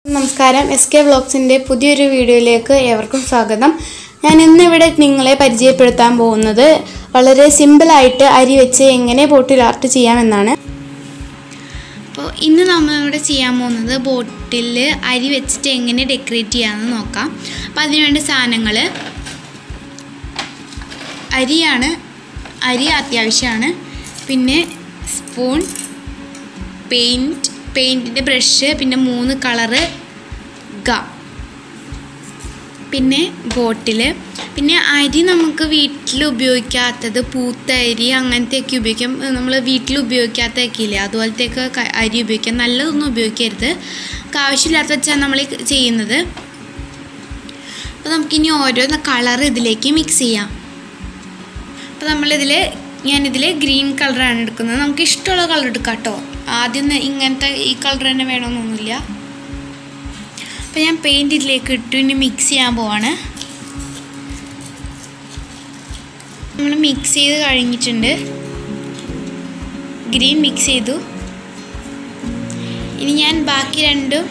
നമസ്കാരം S K വ്ളോഗ്സിൻ്റെ പുതിയൊരു വീഡിയോയിലേക്ക് ഏവർക്കും സ്വാഗതം ഞാൻ ഇന്നിവിടെ നിങ്ങളെ പരിചയപ്പെടുത്താൻ പോകുന്നത് വളരെ സിമ്പിളായിട്ട് അരി വെച്ച് എങ്ങനെ ബോട്ടിൽ ആർട്ട് ചെയ്യാമെന്നാണ് അപ്പോൾ ഇന്ന് നമ്മളിവിടെ ചെയ്യാൻ പോകുന്നത് ബോട്ടിൽ അരി വെച്ചിട്ട് എങ്ങനെ ഡെക്കറേറ്റ് ചെയ്യാമെന്ന് നോക്കാം അപ്പോൾ അതിനുവേണ്ട സാധനങ്ങൾ അരിയാണ് അരി അത്യാവശ്യമാണ് പിന്നെ സ്പൂൺ പെയിൻറ്റ് പെയിൻറ്റിൻ്റെ ബ്രഷ് പിന്നെ മൂന്ന് കളറ് ഗം പിന്നെ ബോട്ടിൽ പിന്നെ അരി നമുക്ക് വീട്ടിൽ ഉപയോഗിക്കാത്തത് പൂത്ത അരി അങ്ങനത്തെയൊക്കെ ഉപയോഗിക്കാം നമ്മൾ വീട്ടിൽ ഉപയോഗിക്കാത്തതൊക്കെ ഇല്ലേ അതുപോലത്തെയൊക്കെ ക- അരി ഉപയോഗിക്കാം നല്ലതൊന്നും ഉപയോഗിക്കരുത് നമുക്ക് ആവശ്യമില്ലാത്ത വെച്ചാൽ നമ്മൾ ഈ ചെയ്യുന്നത് അപ്പോൾ നമുക്കിനി ഓരോ കളർ ഇതിലേക്ക് മിക്സ് ചെയ്യാം അപ്പോൾ നമ്മളിതിൽ ഞാനിതിൽ ഗ്രീൻ കളറാണ് എടുക്കുന്നത് നമുക്ക് ഇഷ്ടമുള്ള കളർ എടുക്കാം കേട്ടോ ആദ്യം ന- ഇങ്ങനത്തെ ഈ കളർ തന്നെ വേണമെന്നൊന്നുമില്ല അപ്പോൾ ഞാൻ പെയിൻറ് ഇതിലേക്ക് ഇട്ടു ഇനി മിക്സ് ചെയ്യാൻ പോവാണ് നമ്മൾ മിക്സ് ചെയ്ത് കഴിഞ്ഞിട്ടുണ്ട് ഗ്രീൻ മിക്സ് ചെയ്തു ഇനി ഞാൻ ബാക്കി രണ്ടും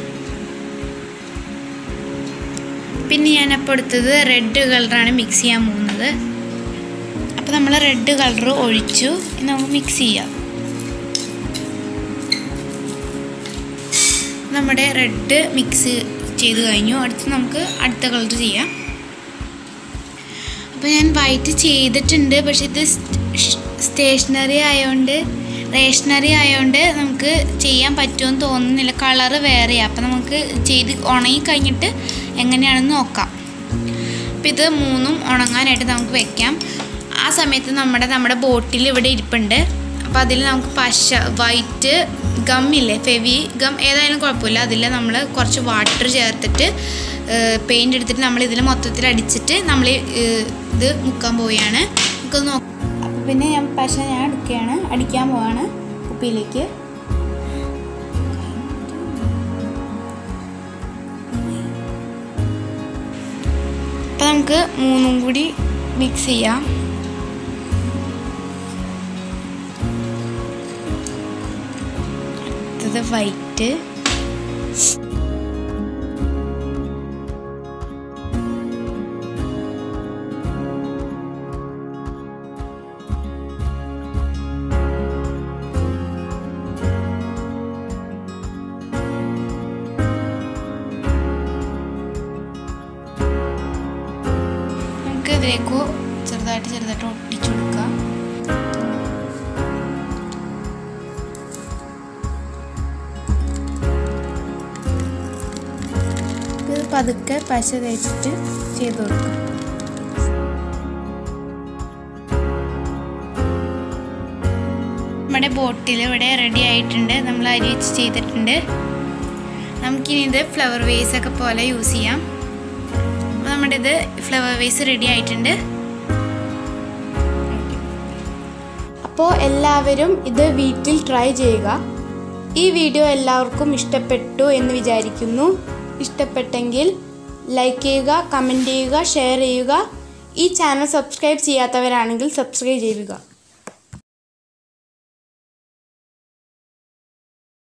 പിന്നെ ഞാൻ അപ്പോൾ എടുത്തത് റെഡ് കളറാണ് മിക്സ് ചെയ്യാൻ പോകുന്നത് അപ്പോൾ നമ്മൾ റെഡ് കളർ ഒഴിച്ചു ഇനി നമുക്ക് മിക്സ് ചെയ്യാം നമ്മുടെ റെഡ് മിക്സ് ചെയ്ത് കഴിഞ്ഞു അടുത്ത് നമുക്ക് അടുത്ത കളർ ചെയ്യാം അപ്പോൾ ഞാൻ വൈറ്റ് ചെയ്തിട്ടുണ്ട് പക്ഷെ ഇത് സ്റ്റേഷനറി ആയതുകൊണ്ട് റേഷനറി ആയതുകൊണ്ട് നമുക്ക് ചെയ്യാൻ പറ്റുമെന്ന് തോന്നുന്നില്ല കളറ് വേറെയാണ് അപ്പോൾ നമുക്ക് ചെയ്ത് ഉണങ്ങി കഴിഞ്ഞിട്ട് എങ്ങനെയാണെന്ന് നോക്കാം അപ്പോൾ ഇത് മൂന്നും ഉണങ്ങാനായിട്ട് നമുക്ക് വെക്കാം ആ സമയത്ത് നമ്മുടെ നമ്മുടെ ബോട്ടിൽ ഇവിടെ ഇരിപ്പുണ്ട് അപ്പോൾ അതിൽ നമുക്ക് പശ വൈറ്റ് ഗമ്മില്ലേ ഫെവി ഗം ഏതായാലും കുഴപ്പമില്ല അതിൽ നമ്മൾ കുറച്ച് വാട്ടർ ചേർത്തിട്ട് പെയിൻ്റ് എടുത്തിട്ട് നമ്മൾ ഇതിൽ മൊത്തത്തിൽ അടിച്ചിട്ട് നമ്മൾ ഇത് മുക്കാൻ പോവുകയാണ് നമുക്ക് നോക്കാം അപ്പോൾ പിന്നെ ഞാൻ പശ ഞാൻ എടുക്കുകയാണ് അടിക്കാൻ പോവാണ് കുപ്പിയിലേക്ക് അപ്പം നമുക്ക് മൂന്നും കൂടി മിക്സ് ചെയ്യാം അടുത്തത് വൈറ്റ് നമുക്ക് ഇതിലേക്ക് ചെറുതായിട്ട് ചെറുതായിട്ട് ഒട്ടിച്ചു കൊടുക്കാം ഇത് പതുക്കെ പശ തേച്ചിട്ട് ചെയ്ത് കൊടുക്കാം നമ്മുടെ ബോട്ടിൽ ഇവിടെ റെഡി ആയിട്ടുണ്ട് നമ്മൾ അരി വെച്ച് ചെയ്തിട്ടുണ്ട് നമുക്കിനി ഇത് ഫ്ലവർ വേസ് ഒക്കെ പോലെ യൂസ് ചെയ്യാം അപ്പോൾ നമ്മുടെ ഇത് ഫ്ലവർ വേസ് റെഡി ആയിട്ടുണ്ട് അപ്പോൾ എല്ലാവരും ഇത് വീട്ടിൽ ട്രൈ ചെയ്യുക ഈ വീഡിയോ എല്ലാവർക്കും ഇഷ്ടപ്പെട്ടു എന്ന് വിചാരിക്കുന്നു ഇഷ്ടപ്പെട്ടെങ്കിൽ ലൈക്ക് ചെയ്യുക കമൻറ്റ് ചെയ്യുക ഷെയർ ചെയ്യുക ഈ ചാനൽ സബ്സ്ക്രൈബ് ചെയ്യാത്തവരാണെങ്കിൽ സബ്സ്ക്രൈബ് ചെയ്യുക